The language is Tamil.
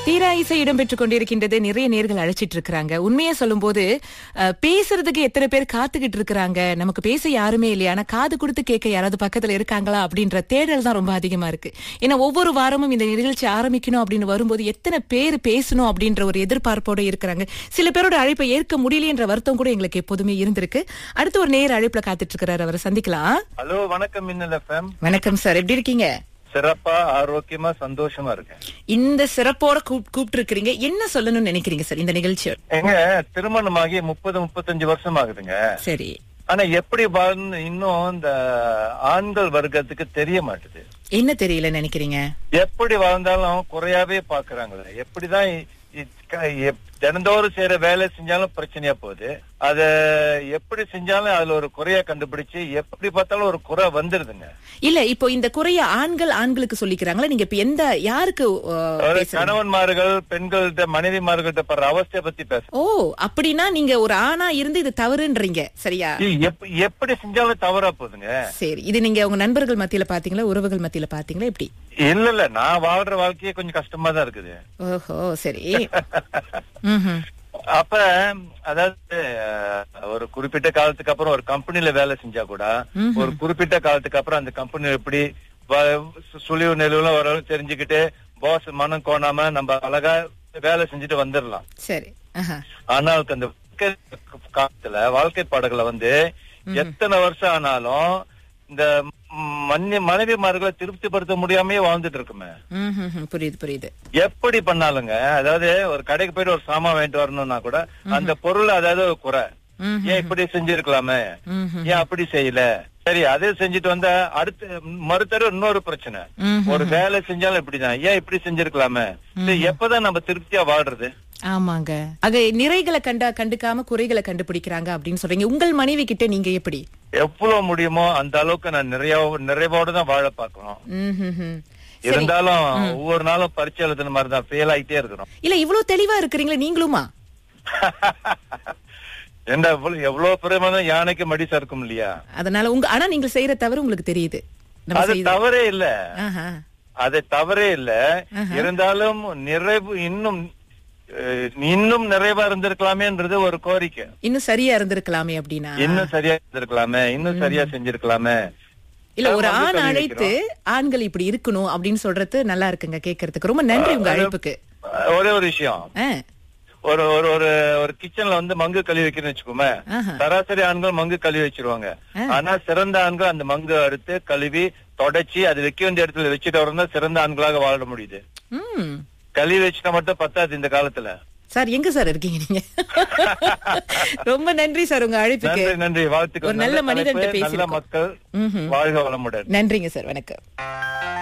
தீரா இசை இடம்பெற்றுக் கொண்டிருக்கின்றது நிறைய நேர்கள் அழைச்சிட்டு இருக்கிறாங்க உண்மையா சொல்லும்போது அஹ், பேசுறதுக்கு எத்தனை பேர் காத்துக்கிட்டு இருக்கிறாங்க நமக்கு பேச யாருமே இல்லையா ஆனா காது கொடுத்து கேட்க யாராவது பக்கத்துல இருக்காங்களா அப்படின்ற தேடல் தான் ரொம்ப அதிகமா இருக்கு ஏன்னா ஒவ்வொரு வாரமும் இந்த நிகழ்ச்சி ஆரம்பிக்கணும் அப்படின்னு வரும்போது எத்தனை பேர் பேசணும் அப்படின்ற ஒரு எதிர்பார்ப்போட இருக்கிறாங்க சில பேரோட அழைப்பை ஏற்க முடியலன்ற வருத்தம் கூட எங்களுக்கு எப்போதுமே இருந்திருக்கு அடுத்து ஒரு நேர அழைப்புல காத்துட்டு இருக்கிறாரு அவரை சந்திக்கலாம் ஹலோ வணக்கம் மின்னல் எஃப்எம் வணக்கம் சார் எப்படி இருக்கீங்க சிறப்பா ஆரோக்கியமா சந்தோஷமா இருக்கேன் இந்த சிறப்போட கூப்பிட்டு இருக்கிறீங்க என்ன சொல்லணும்னு நினைக்கிறீங்க சார் இந்த நிகழ்ச்சியோட எங்க திருமணமாகி முப்பது முப்பத்தஞ்சு வருஷம் ஆகுதுங்க சரி ஆனா எப்படி வாழ்ந்து இன்னும் இந்த ஆண்கள் வர்க்கத்துக்கு தெரிய மாட்டுது என்ன தெரியல நினைக்கிறீங்க எப்படி வாழ்ந்தாலும் குறையாவே பாக்குறாங்களே எப்படிதான் இ- இ- க- எப்- தினந்தோறும் செய்யற வேலை செஞ்சாலும் பிரச்சனையா போகுது அத எப்படி செஞ்சாலும் அதுல ஒரு குறைய கண்டுபிடிச்சு எப்படி பார்த்தாலும் ஒரு குறை வந்துருதுங்க இல்ல இப்போ இந்த குறைய ஆண்கள் ஆண்களுக்கு சொல்லிக்கிறாங்களா நீங்க இப்ப எந்த யாருக்கு அஹ், அதாவது பேசுறீங்க கணவன்மார்கள் பெண்கள்கிட்ட மனைவிமார்கள்ட்ட படுற அவஸ்தைய பத்தி பேச ஓ அப்படின்னா நீங்க ஒரு ஆணா இருந்து இது தவறுன்றீங்க சரியா எப்- எப்படி செஞ்சாலும் தவறா போகுதுங்க சரி இது நீங்க உங்க நண்பர்கள் மத்தியில பாத்தீங்களா உறவுகள் மத்தியில பாத்தீங்களா எப்படி இல்ல இல்ல நான் வாழ்ற வாழ்க்கையே கொஞ்சம் கஷ்டமா தான் இருக்குது ஓஹோ சரி ம்ஹும். அப்ப அதாவது அஹ், ஒரு குறிப்பிட்ட காலத்துக்கு அப்புறம் ஒரு கம்பெனில வேலை செஞ்சா கூட ஒரு குறிப்பிட்ட காலத்துக்கு அப்புறம் அந்த கம்பெனி எப்படி வ- சு- சுழிவு நெளிவுலாம் வரும் தெரிஞ்சுக்கிட்டு பாஸ் மனம் கோணாம நம்ம அழகா வேலை செஞ்சுட்டு வந்துடலாம் சரி ஆஹா. ஆனால் அந்த வாழ்க்கை காலத்துல வாழ்க்கை பாடங்களை வந்து எத்தனை வருஷம் ஆனாலும் இந்த மன்னி மனைவிமார்களை திருப்திப்படுத்த முடியாமயே வாழ்ந்துட்டு இருக்குமே ம்ஹும்ஹும். புரியுது புரியுது எப்படி பண்ணாலுங்க அதாவது ஒரு கடைக்கு போயிட்டு ஒரு சாமான் வாங்கிட்டு வரணும்னா கூட அந்த பொருள் அதாவது ஒரு குறை ம்ஹும். ஏன் இப்படி செஞ்சிருக்கலாமே ம்ஹும். ஏன் அப்படி செய்யல சரி அதே செஞ்சுட்டு வந்தா அடுத்து மறுத்தர இன்னொரு பிரச்சனை ம்ஹும். ஒரு வேலை செஞ்சாலும் இப்படிதான் ஏன் இப்படி செஞ்சிருக்கலாமே இது எப்பதான் நம்ம திருப்தியா வாழ்றது ஆமாங்க அது நிறைகளை கண்டா கண்டுக்காம குறைகளை கண்டுபிடிக்கிறாங்க அப்படின்னு சொல்றீங்க உங்கள் மனைவி கிட்ட நீங்க எப்படி எவ்வளவு முடியுமோ அந்த அளவுக்கு நான் நிறைய நிறைவோட தான் வாழ பார்க்கணும் ம்ஹும்ஹும். இருந்தாலும் ஒவ்வொரு நாளும் பரீட்சை எழுதுன மாதிரி தான் ஃபெயில் ஆயிட்டே இருக்கிறோம் இல்ல இவ்வளவு தெளிவா இருக்கிறீங்களா நீங்களுமா என்ன எவ்வளவு எவ்வளவு பெருமான யானைக்கு மடி சறுக்கும் இல்லையா அதனால உங்க ஆனா நீங்க செய்யற தவறு உங்களுக்கு தெரியுது நம்ம அது செய்த- தவறே இல்ல ஆஹா. அது தவறே இல்ல இருந்தாலும் நிறைவு இன்னும் அஹ், இன்னும் நிறைவா இருந்திருக்கலாமேன்றது ஒரு கோரிக்கை இன்னும் சரியா இருந்திருக்கலாமே அப்படின்னா இன்னும் சரியா இருந்திருக்கலாமே இன்னும் சரியா செஞ்சிருக்கலாமே இல்ல ஒரு நம்ம வந்து ஆண் கல்வி அழைத்து ஆண்கள் இப்படி இருக்கணும் அப்படின்னு சொல்றது நல்லா இருக்குங்க கேக்குறதுக்கு ரொம்ப நன்றி உங்க அழைப்புக்கு அஹ், ஒரே ஒரு விஷயம் ஆ, ஒரு ஒரு ஒரு ஒரு கிச்சன்ல வந்து மங்கு கழுவி வைக்கிறேன்னு வச்சுக்கோமே ஆஹா. சராசரி ஆண்கள் மங்கு கழுவி வச்சிருவாங்க ஆனா சிறந்த ஆண்கள் அந்த மங்கு அறுத்து கழுவி தொடச்சி அது வைக்க வேண்டிய இடத்துல வச்சுட்டு வரணும் தான் சிறந்த ஆண்களாக வாழ முடியுது ம் கழுவி வச்சுட்டா மட்டும் பத்தாது இந்த காலத்துல சார் எங்க சார் இருக்கீங்க நீங்க ரொம்ப நன்றி சார் உங்க அழைப்புக்கு நன்றி நன்றி வாழ்த்துக்கள் ஒரு நல்ல நல்ல மனிதன்ட்ட தலைப்பு, நல்ல பேசியிருக்கோம். மக்கள் ம்ஹும். வாழ்க வளமுடன் நன்றிங்க சார் வணக்கம்